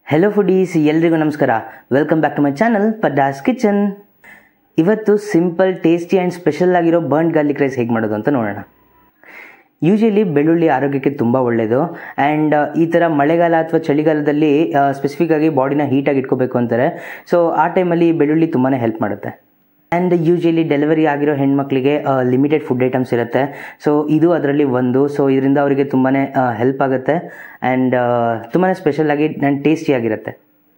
hello foodies ಎಲ್ರಿಗೂ ನಮಸ್ಕಾರ welcome back to my channel Padda's kitchen ಇವತ್ತು ಸಿಂಪಲ್ ಟೇಸ್ಟಿ ಆ್ಯಂಡ್ ಸ್ಪೆಷಲ್ ಆಗಿರೋ ಬರ್ನ್ ಗಾರ್ಲಿಕ್ ರೈಸ್ ಹೇಗೆ ಮಾಡೋದು ಅಂತ ನೋಡೋಣ ಯೂಶಲಿ ಬೆಳ್ಳುಳ್ಳಿ ಆರೋಗ್ಯಕ್ಕೆ ತುಂಬ ಒಳ್ಳೆಯದು ಆ್ಯಂಡ್ ಈ ಥರ ಮಳೆಗಾಲ ಅಥವಾ ಚಳಿಗಾಲದಲ್ಲಿ ಸ್ಪೆಸಿಫಿಕ್ ಆಗಿ ಬಾಡಿನ ಹೀಟಾಗಿ ಇಟ್ಕೋಬೇಕು ಅಂತಾರೆ ಸೊ ಆ ಟೈಮಲ್ಲಿ ಬೆಳ್ಳುಳ್ಳಿ ತುಂಬಾ ಹೆಲ್ಪ್ ಮಾಡುತ್ತೆ ಆ್ಯಂಡ್ ಯೂಶಲಿ ಡೆಲಿವರಿ ಆಗಿರೋ ಹೆಣ್ಮಕ್ಳಿಗೆ ಲಿಮಿಟೆಡ್ ಫುಡ್ ಐಟಮ್ಸ್ ಇರುತ್ತೆ ಸೊ ಇದು ಅದರಲ್ಲಿ ಒಂದು ಸೊ ಇದರಿಂದ ಅವರಿಗೆ ತುಂಬಾ ಹೆಲ್ಪ್ ಆಗುತ್ತೆ ಆ್ಯಂಡ್ ತುಂಬಾ ಸ್ಪೆಷಲ್ ಆಗಿ ಆ್ಯಂಡ್ ಟೇಸ್ಟಿಯಾಗಿರುತ್ತೆ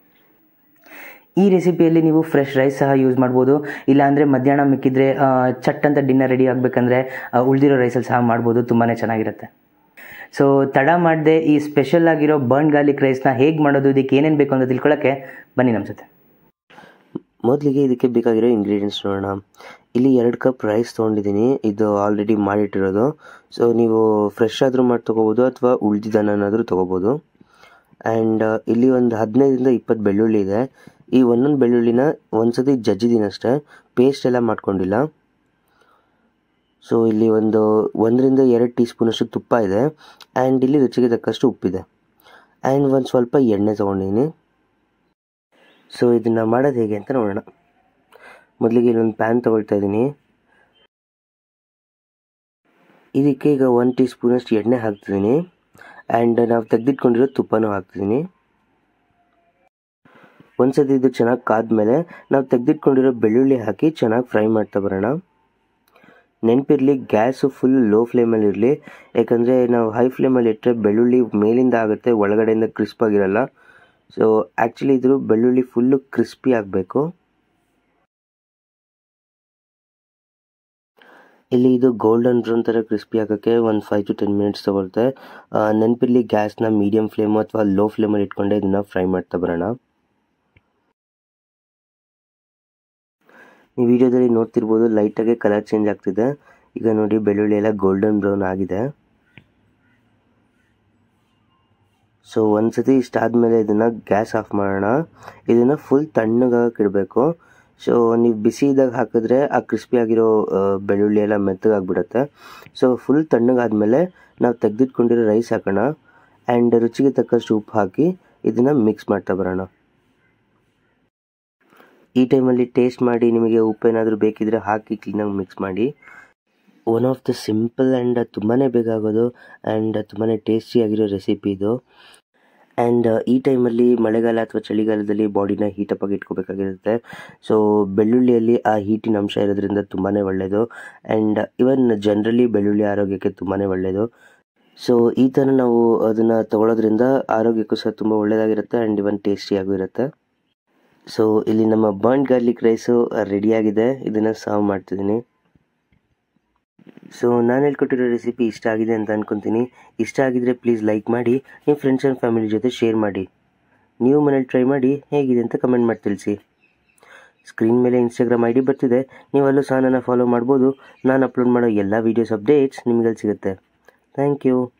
ಈ ರೆಸಿಪಿಯಲ್ಲಿ ನೀವು ಫ್ರೆಶ್ ರೈಸ್ ಸಹ ಯೂಸ್ ಮಾಡ್ಬೋದು ಇಲ್ಲಾಂದರೆ ಮಧ್ಯಾಹ್ನ ಮಿಕ್ಕಿದ್ರೆ ಆ, ಚಟ್ ಅಂತ ಡಿನ್ನರ್ ರೆಡಿ ಆಗಬೇಕಂದ್ರೆ ಉಳಿದಿರೋ ರೈಸಲ್ಲಿ ಸಹ ಮಾಡ್ಬೋದು ತುಂಬಾ ಚೆನ್ನಾಗಿರುತ್ತೆ ಸೊ ತಡ ಮಾಡದೆ ಈ ಸ್ಪೆಷಲ್ ಆಗಿರೋ ಬರ್ನ್ ಗಾರ್ಲಿಕ್ ರೈಸ್ನ ಹೇಗೆ ಮಾಡೋದು ಇದಕ್ಕೆ ಏನೇನು ಬೇಕು ಅಂತ ತಿಳ್ಕೊಳ್ಳೋಕ್ಕೆ ಬನ್ನಿ ನಮ್ಮ ಜೊತೆ ಮೊದಲಿಗೆ ಇದಕ್ಕೆ ಬೇಕಾಗಿರೋ ಇಂಗ್ರೀಡಿಯೆಂಟ್ಸ್ ನೋಡೋಣ ಇಲ್ಲಿ ಎರಡು ಕಪ್ ರೈಸ್ ತೊಗೊಂಡಿದ್ದೀನಿ ಇದು ಆಲ್ರೆಡಿ ಮಾಡಿಟ್ಟಿರೋದು ಸೊ ನೀವು ಫ್ರೆಶ್ ಆದರೂ ಮಾಡಿ ತೊಗೋಬೋದು ಅಥವಾ ಉಳಿದಿದ್ದನ್ನಾದರೂ ತೊಗೋಬೋದು ಆ್ಯಂಡ್ ಇಲ್ಲಿ ಒಂದು ಹದಿನೈದರಿಂದ ಇಪ್ಪತ್ತು ಬೆಳ್ಳುಳ್ಳಿ ಇದೆ ಈ ಒಂದೊಂದು ಬೆಳ್ಳುಳ್ಳಿನ ಒಂದ್ಸತಿ ಜಜ್ಜಿದ್ದೀನಿ ಅಷ್ಟೇ ಪೇಸ್ಟ್ ಎಲ್ಲ ಮಾಡ್ಕೊಂಡಿಲ್ಲ ಸೊ ಇಲ್ಲಿ ಒಂದು ಒಂದರಿಂದ ಎರಡು ಟೀ ಸ್ಪೂನಷ್ಟು ತುಪ್ಪ ಇದೆ ಆ್ಯಂಡ್ ಇಲ್ಲಿ ರುಚಿಗೆ ತಕ್ಕಷ್ಟು ಉಪ್ಪಿದೆ ಆ್ಯಂಡ್ ಒಂದು ಸ್ವಲ್ಪ ಎಣ್ಣೆ ತೊಗೊಂಡಿದ್ದೀನಿ ಸೊ ಇದನ್ನು ಮಾಡೋದು ಹೇಗೆ ಅಂತ ನೋಡೋಣ ಮೊದಲಿಗೆ ಇಲ್ಲೊಂದು ಪ್ಯಾನ್ ತೊಗೊಳ್ತಾ ಇದ್ದೀನಿ ಇದಕ್ಕೆ ಈಗ ಒನ್ ಟೀ ಸ್ಪೂನಷ್ಟು ಎಣ್ಣೆ ಹಾಕ್ತಿದ್ದೀನಿ ಆ್ಯಂಡ್ ನಾವು ತೆಗೆದಿಟ್ಕೊಂಡಿರೋ ತುಪ್ಪನೂ ಹಾಕ್ತಿದ್ದೀನಿ ಒಂದ್ಸತಿ ಇದು ಚೆನ್ನಾಗಿ ಕಾದ್ಮೇಲೆ ನಾವು ತೆಗೆದಿಟ್ಕೊಂಡಿರೋ ಬೆಳ್ಳುಳ್ಳಿ ಹಾಕಿ ಚೆನ್ನಾಗಿ ಫ್ರೈ ಮಾಡ್ತಾ ಬರೋಣ ನೆನಪಿರಲಿ ಗ್ಯಾಸು ಫುಲ್ ಲೋ ಫ್ಲೇಮಲ್ಲಿ ಇರಲಿ ಯಾಕಂದರೆ ನಾವು ಹೈ ಫ್ಲೇಮಲ್ಲಿ ಇಟ್ಟರೆ ಬೆಳ್ಳುಳ್ಳಿ ಮೇಲಿಂದ ಆಗುತ್ತೆ ಒಳಗಡೆಯಿಂದ ಕ್ರಿಸ್ಪ್ ಆಗಿರಲ್ಲ ಸೊ ಆ್ಯಕ್ಚುಲಿ ಇದ್ರ ಬೆಳ್ಳುಳ್ಳಿ ಫುಲ್ಲು ಕ್ರಿಸ್ಪಿ ಆಗಬೇಕು ಇಲ್ಲಿ ಇದು ಗೋಲ್ಡನ್ ಬ್ರೌನ್ ಥರ ಕ್ರಿಸ್ಪಿ ಆಗೋಕ್ಕೆ ಒಂದು ಫೈವ್ ಟು ಟೆನ್ ಮಿನಿಟ್ಸ್ ತಗೊಳುತ್ತೆ ನೆನಪಿರಲಿ ಗ್ಯಾಸ್ನ ಮೀಡಿಯಮ್ ಫ್ಲೇಮು ಅಥವಾ ಲೋ ಫ್ಲೇಮಲ್ಲಿ ಇಟ್ಕೊಂಡೆ ಇದನ್ನು ಫ್ರೈ ಮಾಡ್ತಾ ಬರೋಣ ಈ ವಿಡಿಯೋದಲ್ಲಿ ನೋಡ್ತಿರ್ಬೋದು ಲೈಟಾಗೆ ಕಲರ್ ಚೇಂಜ್ ಆಗ್ತಿದೆ ಈಗ ನೋಡಿ ಬೆಳ್ಳುಳ್ಳಿ ಎಲ್ಲ ಗೋಲ್ಡನ್ ಬ್ರೌನ್ ಆಗಿದೆ ಸೊ ಒಂದ್ಸತಿ ಇಷ್ಟ ಆದಮೇಲೆ ಇದನ್ನು ಗ್ಯಾಸ್ ಆಫ್ ಮಾಡೋಣ ಇದನ್ನು ಫುಲ್ ತಣ್ಣಗಾಗಕ್ಕೆ ಇಡಬೇಕು ಸೊ ನೀವು ಬಿಸಿ ಇದ್ದಾಗ ಹಾಕಿದ್ರೆ ಆ ಕ್ರಿಸ್ಪಿ ಆಗಿರೋ ಆ, ಬೆಳ್ಳುಳ್ಳಿ ಎಲ್ಲ ಮೆತ್ತಗಾಗ್ಬಿಡುತ್ತೆ ಸೊ ಫುಲ್ ತಣ್ಣಗಾದ್ಮೇಲೆ ನಾವು ತೆಗೆದಿಟ್ಕೊಂಡಿರೋ ರೈಸ್ ಹಾಕೋಣ ಆ್ಯಂಡ್ ರುಚಿಗೆ ತಕ್ಕಷ್ಟು ಉಪ್ಪು ಹಾಕಿ ಇದನ್ನು ಮಿಕ್ಸ್ ಮಾಡ್ತಾ ಬರೋಣ ಈ ಟೈಮಲ್ಲಿ ಟೇಸ್ಟ್ ಮಾಡಿ ನಿಮಗೆ ಉಪ್ಪೇನಾದರೂ ಬೇಕಿದ್ರೆ ಹಾಕಿ ಕ್ಲೀನಾಗಿ ಮಿಕ್ಸ್ ಮಾಡಿ one of the simple and ತುಂಬಾ ಬೇಕಾಗೋದು ಆ್ಯಂಡ್ ತುಂಬಾ ಟೇಸ್ಟಿಯಾಗಿರೋ ರೆಸಿಪಿ ಇದು ಆ್ಯಂಡ್ ಈ ಟೈಮಲ್ಲಿ ಮಳೆಗಾಲ ಅಥವಾ ಚಳಿಗಾಲದಲ್ಲಿ ಬಾಡಿನ ಹೀಟಪ್ ಆಗಿ ಇಟ್ಕೋಬೇಕಾಗಿರುತ್ತೆ ಸೊ ಬೆಳ್ಳುಳ್ಳಿಯಲ್ಲಿ ಆ ಹೀಟಿನ ಅಂಶ ಇರೋದ್ರಿಂದ ತುಂಬಾ ಒಳ್ಳೆಯದು ಆ್ಯಂಡ್ ಇವನ್ ಜನರಲಿ ಬೆಳ್ಳುಳ್ಳಿ ಆರೋಗ್ಯಕ್ಕೆ ತುಂಬಾ ಒಳ್ಳೆಯದು ಸೊ ಈ ಥರ ನಾವು ಅದನ್ನು ತಗೊಳ್ಳೋದ್ರಿಂದ ಆರೋಗ್ಯಕ್ಕೂ ಸಹ ತುಂಬ ಒಳ್ಳೆಯದಾಗಿರುತ್ತೆ ಆ್ಯಂಡ್ ಇವನ್ ಟೇಸ್ಟಿಯಾಗೂ ಇರುತ್ತೆ ಸೊ ಇಲ್ಲಿ ನಮ್ಮ ಬರ್ನ್ ಗಾರ್ಲಿಕ್ ರೈಸು ರೆಡಿಯಾಗಿದೆ ಇದನ್ನು ಸರ್ವ್ ಮಾಡ್ತಿದ್ದೀನಿ ಸೊ ನಾನು ಹೇಳ್ಕೊಟ್ಟಿರೋ ರೆಸಿಪಿ ಇಷ್ಟ ಆಗಿದೆ ಅಂತ ಅನ್ಕೊತೀನಿ ಇಷ್ಟ ಆಗಿದ್ರೆ ಪ್ಲೀಸ್ ಲೈಕ್ ಮಾಡಿ ನಿಮ್ಮ ಫ್ರೆಂಡ್ಸ್ ಆ್ಯಂಡ್ ಫ್ಯಾಮಿಲಿ ಜೊತೆ ಶೇರ್ ಮಾಡಿ ನೀವು ಮನೇಲಿ ಟ್ರೈ ಮಾಡಿ ಹೇಗಿದೆ ಅಂತ ಕಮೆಂಟ್ ಮಾಡಿ ತಿಳಿಸಿ ಸ್ಕ್ರೀನ್ ಮೇಲೆ ಇನ್ಸ್ಟಾಗ್ರಾಮ್ ಐ ಡಿ ಬರ್ತಿದೆ ನೀವು ಅಲ್ಲೂ ಸಹ ನನ್ನ ಫಾಲೋ ಮಾಡ್ಬೋದು ನಾನು ಅಪ್ಲೋಡ್ ಮಾಡೋ ಎಲ್ಲ ವೀಡಿಯೋಸ್ ಅಪ್ಡೇಟ್ಸ್ ನಿಮಗಲ್ಲಿ ಸಿಗುತ್ತೆ ಥ್ಯಾಂಕ್ ಯು